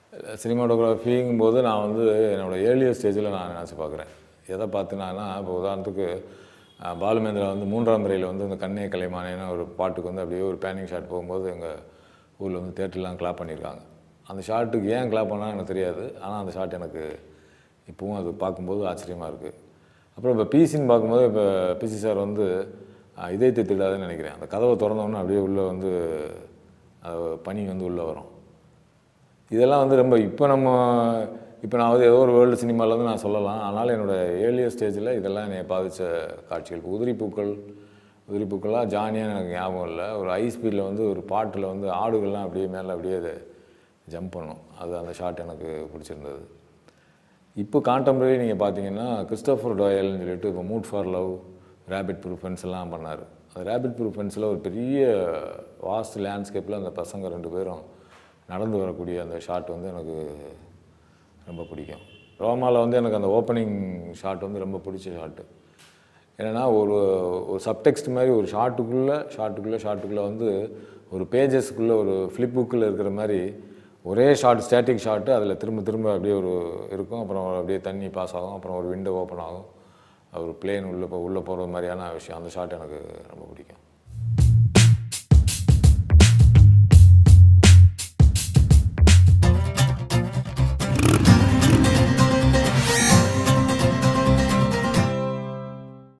சினிமாட்டோகிராஃபிங்கும் போது நான் வந்து என்னோடய ஏர்லியர் ஸ்டேஜில் நான் நினச்சி பார்க்குறேன் எதை பார்த்தினான்னா இப்போ உதாரணத்துக்கு அஹ், பாலுமேந்திரா வந்து மூன்றாம் முறையில் வந்து இந்த கண்ணே கலைமானேன்னு ஒரு பாட்டுக்கு வந்து அப்படியே ஒரு பேனிங் ஷாட் போகும்போது எங்கள் ஊரில் வந்து தேட்டர்லாம் கிளாப் பண்ணியிருக்காங்க அந்த ஷாட்டுக்கு ஏன் கிளாப் பண்ணால் எனக்கு தெரியாது ஆனால் அந்த ஷாட் எனக்கு இப்போவும் அது பார்க்கும்போது ஆச்சரியமாக இருக்குது அப்புறம் இப்போ பிசின்னு பார்க்கும்போது இப்போ பிசி சார் வந்து அஹ், இதயத்தை திடாதுன்னு நினைக்கிறேன் அந்த கதவை திறந்தோன்னே அப்படியே உள்ளே வந்து அஹ், பனி வந்து உள்ளே வரும் இதெல்லாம் வந்து ரொம்ப இப்போ நம்ம இப்போ நான் வந்து ஏதோ ஒரு வேர்ல்டு சினிமாவில் வந்து நான் சொல்லலாம் ஆனால் என்னோடய ஏர்லியர் ஸ்டேஜில் இதெல்லாம் என்னை பாதித்த காட்சிகள் இப்போ உதிரிப்பூக்கள் உதிரிப்பூக்கள்லாம் ஜானியாக எனக்கு ஞாபகம் இல்லை ஒரு ஹை ஸ்பீடில் வந்து ஒரு பாட்டில் வந்து ஆடுகள்லாம் அப்படியே மேலே அப்படியே ஜம்ப் பண்ணும் அது அந்த ஷாட் எனக்கு பிடிச்சிருந்தது இப்போ கான்டெம்பரரி நீங்கள் பார்த்தீங்கன்னா கிறிஸ்டோஃபர் டோயல்னு சொல்லிட்டு இப்போ mood for love rabbit proof fence எல்லாம் பண்ணார் அந்த ரேபிட் ப்ரூஃபென்ஸில் ஒரு பெரிய வாஸ்ட் லேண்ட்ஸ்கேப்பில் அந்த பசங்க ரெண்டு பேரும் நடந்து வரக்கூடிய அந்த ஷாட் வந்து எனக்கு ரொம்ப பிடிக்கும் ரோமாவில் வந்து எனக்கு அந்த ஓப்பனிங் ஷாட் வந்து ரொம்ப பிடிச்ச ஷாட்டு என்னென்னா ஒரு ஒரு சப்டெக்ஸ்ட் மாதிரி ஒரு ஷாட்டுக்குள்ளே ஷாட்டுக்குள்ளே ஷாட்டுக்குள்ளே வந்து ஒரு பேஜஸ்க்குள்ளே ஒரு ஃப்ளிப் புக்கில் இருக்கிற மாதிரி ஒரே ஷாட் ஸ்டாட்டிக் ஷாட்டு அதில் திரும்ப திரும்ப அப்படியே ஒரு இருக்கும் அப்புறம் அப்படியே தண்ணி பாஸ் ஆகும் அப்புறம் ஒரு விண்டோ ஓப்பன் ஆகும் ஒரு பிளேன் உள்ளே போ உள்ளே போகிற மாதிரியான விஷயம் அந்த ஷாட் எனக்கு ரொம்ப பிடிக்கும்